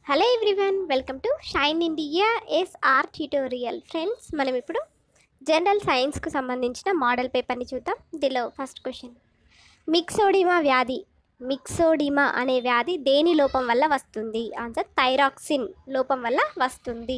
hello everyone welcome to Shine India SR tutorial friends మనం ఇప్పుడు general సైన్స్కు సంబంధించిన మోడల్ పేపర్ని చూద్దాం దీనిలో ఫస్ట్ క్వశ్చన్ మిక్సోడిమా వ్యాధి మిక్సోడిమా అనే వ్యాధి దేని లోపం వల్ల వస్తుంది ఆన్సర్ థైరాక్సిన్ లోపం వల్ల వస్తుంది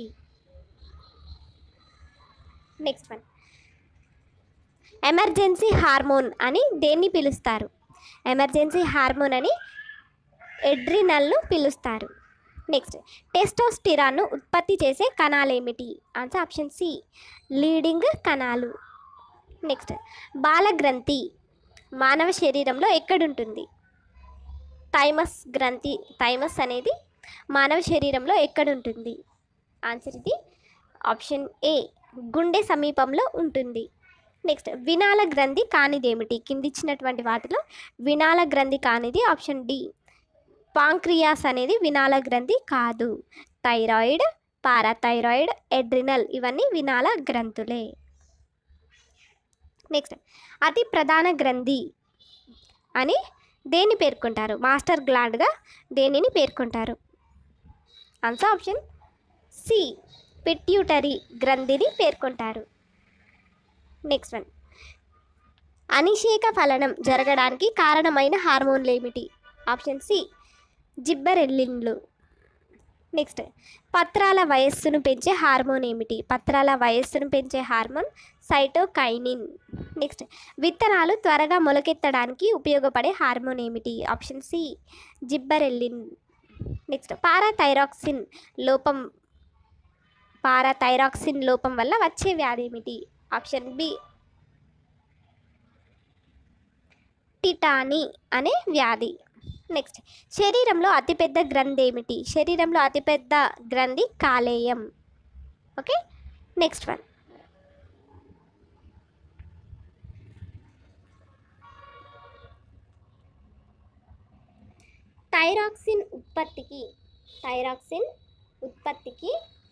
నెక్స్ట్ వన్ ఎమర్జెన్సీ హార్మోన్ అని దేన్ని పిలుస్తారు ఎమర్జెన్సీ హార్మోన్ అని ఎడ్రినల్ను పిలుస్తారు నెక్స్ట్ టెస్టోస్టిరాన్ను ఉత్పత్తి చేసే కణాలు ఏమిటి ఆన్సర్ ఆప్షన్ సి లీడింగ్ కణాలు నెక్స్ట్ బాలగ్రంథి మానవ శరీరంలో ఎక్కడుంటుంది థైమస్ గ్రంథి థైమస్ అనేది మానవ శరీరంలో ఎక్కడుంటుంది ఆన్సర్ ఇది ఆప్షన్ ఏ గుండె సమీపంలో ఉంటుంది నెక్స్ట్ వినాల గ్రంథి కానిదేమిటి కిందిచ్చినటువంటి వాటిలో వినాల గ్రంథి కానిది ఆప్షన్ డి పాంక్రియాస్ అనేది వినాల గ్రంథి కాదు థైరాయిడ్ పారాథైరాయిడ్ ఎడ్రినల్ ఇవన్నీ వినాల గ్రంథులే నెక్స్ట్ అతి ప్రధాన గ్రంథి అని దేన్ని పేర్కొంటారు మాస్టర్ గ్లాండ్గా దేనిని పేర్కొంటారు ఆన్సర్ ఆప్షన్ సి పిట్యూటరీ గ్రంథిని పేర్కొంటారు నెక్స్ట్ వన్ అనిషేక ఫలనం జరగడానికి కారణమైన హార్మోన్లు ఏమిటి ఆప్షన్ సి జిబ్బరెల్లిన్లు నెక్స్ట్ పత్రాల వయస్సును పెంచే హార్మోన్ ఏమిటి పత్రాల వయస్సును పెంచే హార్మోన్ సైటోకైనిన్ నెక్స్ట్ విత్తనాలు త్వరగా మొలకెత్తడానికి ఉపయోగపడే హార్మోన్ ఏమిటి option C gibberellin next parathyroxine లోపం పారాథైరాక్సిన్ లోపం వల్ల వచ్చే వ్యాధి ఏమిటి ఆప్షన్ బి టిటానీ అనే వ్యాధి నెక్స్ట్ శరీరంలో అతిపెద్ద గ్రంథి ఏమిటి శరీరంలో అతిపెద్ద గ్రంథి కాలేయం ఓకే నెక్స్ట్ వన్ థైరాక్సిన్ ఉత్పత్తికి థైరాక్సిన్ ఉత్పత్తికి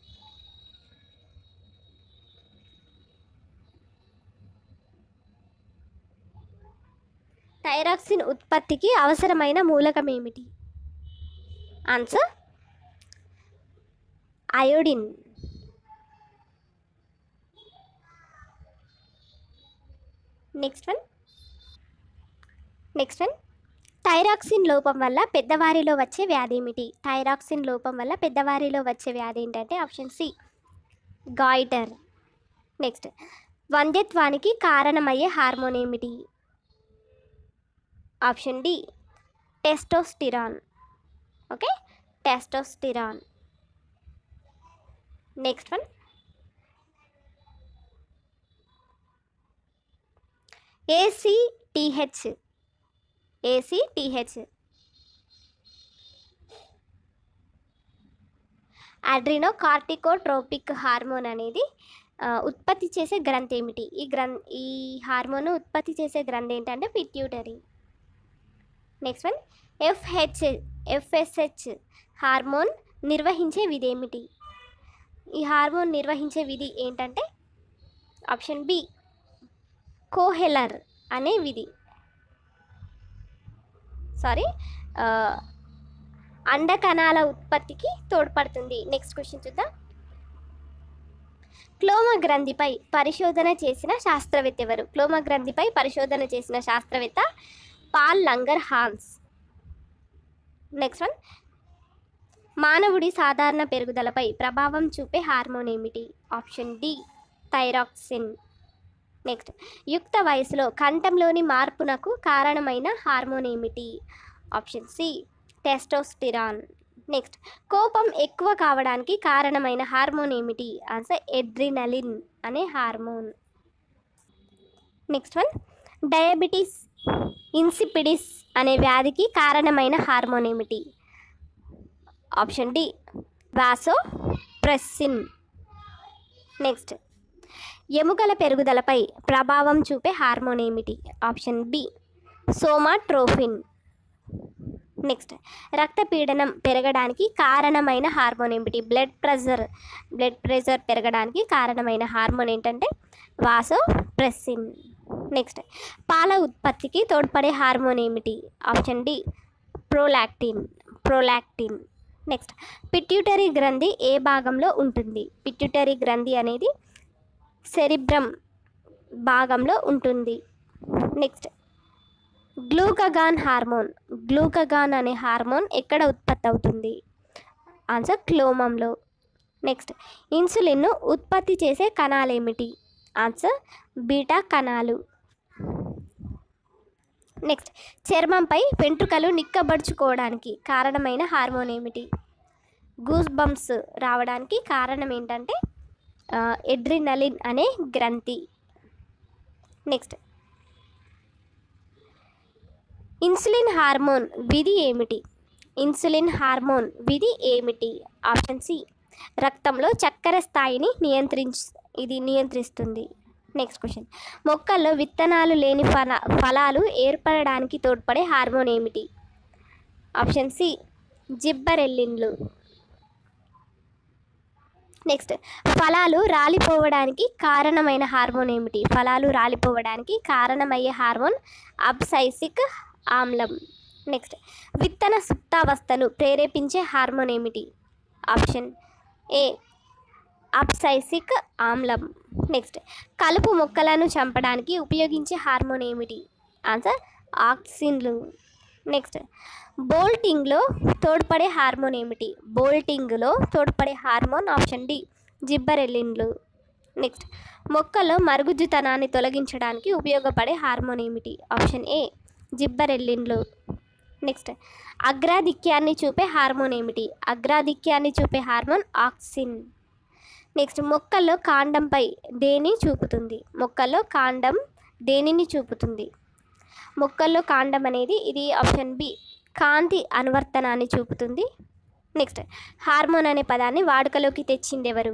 థైరాక్సిన్ ఉత్పత్తికి అవసరమైన మూలకం ఏమిటి answer iodine next one next one thyroxine లోపం వల్ల పెద్దవారిలో వచ్చే వ్యాధి ఏమిటి థైరాక్సిన్ లోపం వల్ల పెద్దవారిలో వచ్చే వ్యాధి ఏంటంటే ఆప్షన్ సి గాయిటర్ నెక్స్ట్ వంధ్యత్వానికి కారణమయ్యే హార్మోన్ ఏమిటి option D testosterone okay testosterone next one ACTH ACTH adrenocorticotropic hormone అనేది ఆ, ఉత్పత్తి చేసే గ్రంథి ఏమిటి ఈ గ్రం ఈ హార్మోన్ ఉత్పత్తి చేసే గ్రంథి ఏంటంటే pituitary next one FH FSH hormone నిర్వహించే విధి ఏమిటి ఈ హార్మోన్ నిర్వహించే విధి ఏంటంటే ఆప్షన్ బి కోహెలర్ అనే విధి సారీ అండకణాల ఉత్పత్తికి తోడ్పడుతుంది నెక్స్ట్ క్వశ్చన్ చూద్దాం క్లోమ గ్రంథిపై పరిశోధన చేసిన శాస్త్రవేత్త ఎవరు క్లోమ గ్రంథిపై పరిశోధన చేసిన శాస్త్రవేత్త Paul Langerhans next one మానవుడి సాధారణ పెరుగుదలపై ప్రభావం చూపే హార్మోన్ ఏమిటి ఆప్షన్ డి థైరాక్సిన్ నెక్స్ట్ యుక్త వయసులో కంఠంలోని మార్పునకు కారణమైన హార్మోన్ ఏమిటి ఆప్షన్ సి టెస్టోస్టిరాన్ నెక్స్ట్ కోపం ఎక్కువ కావడానికి కారణమైన హార్మోన్ ఏమిటి ఆన్సర్ ఎడ్రినలిన్ అనే hormone next one diabetes insipidus అనే వ్యాధికి కారణమైన హార్మోన్ ఏమిటి option D vasopressin next ఎముకల పెరుగుదలపై ప్రభావం చూపే హార్మోన్ ఏమిటి ఆప్షన్ బి సోమాట్రోఫిన్ నెక్స్ట్ రక్తపీడనం పెరగడానికి కారణమైన హార్మోన్ ఏమిటి బ్లడ్ ప్రెషర్ బ్లడ్ ప్రెషర్ పెరగడానికి కారణమైన హార్మోన్ ఏంటంటే వాసో ప్రెస్సిన్ నెక్స్ట్ పాల ఉత్పత్తికి తోడ్పడే హార్మోన్ ఏమిటి option D prolactin prolactin next pituitary గ్రంథి ఏ భాగంలో ఉంటుంది పిట్యూటరీ గ్రంథి అనేది సెరిబ్రమ్ భాగంలో ఉంటుంది నెక్స్ట్ గ్లూకగాన్ హార్మోన్ గ్లూకగాన్ అనే హార్మోన్ ఎక్కడ ఉత్పత్తి అవుతుంది ఆన్సర్ క్లోమంలో నెక్స్ట్ ఇన్సులిన్ను ఉత్పత్తి చేసే కణాలు ఏమిటి ఆన్సర్ బీటా కణాలు నెక్స్ట్ చర్మంపై వెంట్రుకలు నిక్కబడుచుకోవడానికి కారణమైన హార్మోన్ ఏమిటి గూస్ బంప్స్ రావడానికి కారణం ఏంటంటే ఎడ్రినలిన్ అనే గ్రంథి నెక్స్ట్ ఇన్సులిన్ హార్మోన్ విధి ఏమిటి ఇన్సులిన్ హార్మోన్ విధి ఏమిటి ఆప్షన్ సి రక్తంలో చక్కెర స్థాయిని నియంత్రించ ఇది నియంత్రిస్తుంది నెక్స్ట్ క్వశ్చన్ మొక్కల్లో విత్తనాలు లేని ఫల ఫలాలు ఏర్పడడానికి తోడ్పడే హార్మోన్ ఏమిటి ఆప్షన్ సి జిబ్బరెల్లిన్లు నెక్స్ట్ ఫలాలు రాలిపోవడానికి కారణమైన హార్మోన్ ఏమిటి ఫలాలు రాలిపోవడానికి కారణమయ్యే హార్మోన్ అబ్సైసిక్ ఆమ్లం నెక్స్ట్ విత్తన సుప్తావస్థను ప్రేరేపించే హార్మోన్ ఏమిటి ఆప్షన్ ఏ అబ్సైసిక్ ఆమ్లం నెక్స్ట్ కలుపు మొక్కలను చంపడానికి ఉపయోగించే హార్మోన్ ఏమిటి ఆన్సర్ ఆక్సిన్లు నెక్స్ట్ బోల్టింగ్లో తోడ్పడే హార్మోన్ ఏమిటి బోల్టింగ్లో తోడ్పడే హార్మోన్ ఆప్షన్ డి జిబ్బరెల్లిన్లు నెక్స్ట్ మొక్కలో మరుగుజ్జుతనాన్ని తొలగించడానికి ఉపయోగపడే హార్మోన్ ఏమిటి ఆప్షన్ ఏ జిబ్బరెల్లిన్లు నెక్స్ట్ అగ్రాధిక్యాన్ని చూపే హార్మోన్ ఏమిటి అగ్రాధిక్యాన్ని చూపే హార్మోన్ ఆక్సిన్ నెక్స్ట్ మొక్కల్లో కాండంపై దేని చూపుతుంది మొక్కల్లో కాండం దేనిని చూపుతుంది మొక్కల్లో కాండం అనేది ఇది ఆప్షన్ బి కాంతి అనువర్తనాన్ని చూపుతుంది నెక్స్ట్ హార్మోన్ అనే పదాన్ని వాడుకలోకి తెచ్చింది ఎవరు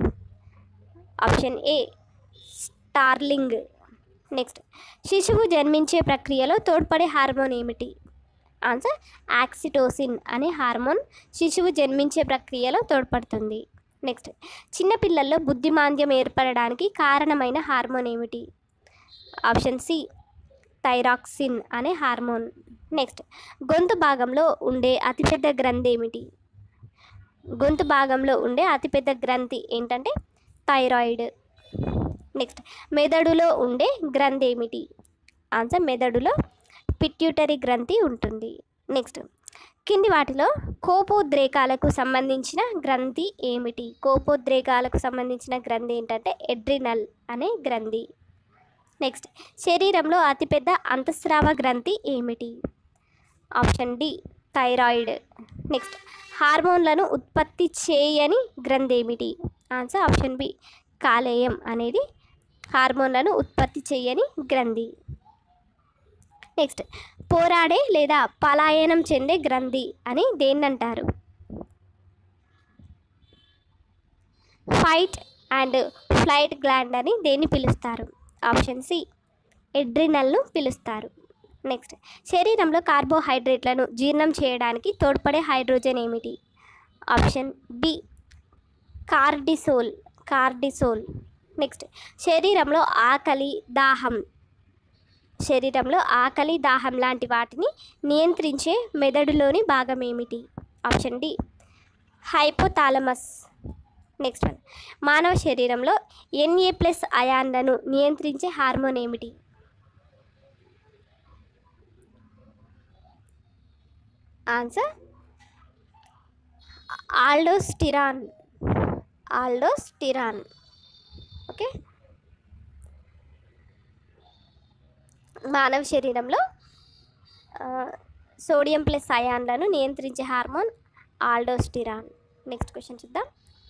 ఆప్షన్ ఏ స్టార్లింగ్ నెక్స్ట్ శిశువు జన్మించే ప్రక్రియలో తోడ్పడే హార్మోన్ ఏమిటి ఆన్సర్ యాక్సిటోసిన్ అనే హార్మోన్ శిశువు జన్మించే ప్రక్రియలో తోడ్పడుతుంది నెక్స్ట్ చిన్నపిల్లల్లో బుద్ధిమాంద్యం ఏర్పడడానికి కారణమైన హార్మోన్ ఏమిటి ఆప్షన్ సి థైరాక్సిన్ అనే హార్మోన్ నెక్స్ట్ గొంతు భాగంలో ఉండే అతిపెద్ద గ్రంథి ఏమిటి గొంతు భాగంలో ఉండే అతిపెద్ద గ్రంథి ఏంటంటే థైరాయిడ్ నెక్స్ట్ మెదడులో ఉండే గ్రంథి ఏమిటి ఆన్సర్ మెదడులో పిట్యూటరీ గ్రంథి ఉంటుంది నెక్స్ట్ కింది వాటిలో కోపోద్రేకాలకు సంబంధించిన గ్రంథి ఏమిటి కోపోద్రేకాలకు సంబంధించిన గ్రంథి ఏంటంటే ఎడ్రినల్ అనే గ్రంథి నెక్స్ట్ శరీరంలో అతిపెద్ద అంతఃస్రావ గ్రంథి ఏమిటి ఆప్షన్ డి థైరాయిడ్ నెక్స్ట్ హార్మోన్లను ఉత్పత్తి చేయని గ్రంథి ఏమిటి ఆన్సర్ ఆప్షన్ బి కాలేయం అనేది హార్మోన్లను ఉత్పత్తి చేయని గ్రంథి నెక్స్ట్ పోరాడే లేదా పలాయనం చెందే గ్రంథి అని దేన్నంటారు ఫైట్ అండ్ ఫ్లైట్ గ్లాండ్ అని దేన్ని పిలుస్తారు ఆప్షన్ సి ఎడ్రినల్ను పిలుస్తారు నెక్స్ట్ శరీరంలో కార్బోహైడ్రేట్లను జీర్ణం చేయడానికి తోడ్పడే హైడ్రోజన్ ఏమిటి option B cortisol cortisol next శరీరంలో ఆకలి దాహం శరీరంలో ఆకలి దాహం లాంటి వాటిని నియంత్రించే మెదడులోని భాగం ఏమిటి option D hypothalamus next one మానవ శరీరంలో ఎన్ఏ ప్లస్ అయాన్లను నియంత్రించే హార్మోన్ ఏమిటి ఆన్సర్ ఆల్డోస్టిరాన్ ఆల్డోస్టిరాన్ ఓకే మానవ శరీరంలో ఆ, సోడియం ప్లస్ అయాన్లను నియంత్రించే హార్మోన్ ఆల్డోస్టిరాన్ నెక్స్ట్ క్వశ్చన్ చూద్దాం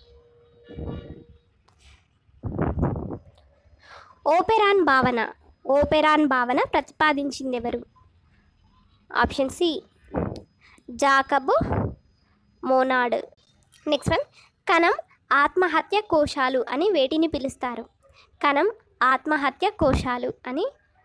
ఓపెరాన్ భావన ఓపెరాన్ భావన ప్రతిపాదించింది ఎవరు option C Jacob Monod next one కణం ఆత్మహత్య కోశాలు అని వేటిని పిలుస్తారు కణం ఆత్మహత్య కోశాలు అని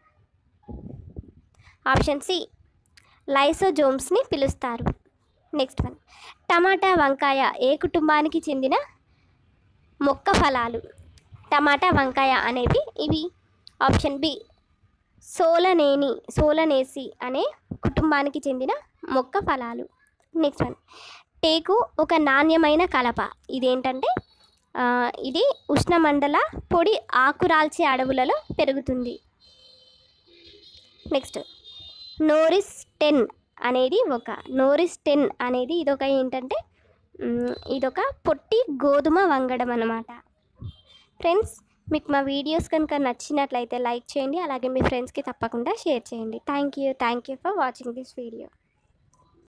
ఆప్షన్ సి లైసోజోమ్స్ని పిలుస్తారు నెక్స్ట్ వన్ టమాటా వంకాయ ఏ కుటుంబానికి చెందిన మొక్క ఫలాలు టమాటా వంకాయ అనేవి ఇవి ఆప్షన్ బి సోలనేని సోలనేసి అనే కుటుంబానికి చెందిన మొక్క ఫలాలు నెక్స్ట్ వన్ టేకు ఒక నాణ్యమైన కలప ఇదేంటంటే ఆ, ఇది ఉష్ణమండల పొడి ఆకురాల్చే అడవులలో పెరుగుతుంది నెక్స్ట్ నోరిస్ టెన్ అనేది ఒక నోరిస్ టెన్ అనేది ఇదొక ఏంటంటే మ్, ఇదొక పొట్టి గోధుమ వంగడం అన్నమాట ఫ్రెండ్స్ మీకు మా వీడియోస్ కనుక నచ్చినట్లయితే లైక్ చేయండి అలాగే మీ ఫ్రెండ్స్కి తప్పకుండా షేర్ చేయండి thank you thank you for watching this video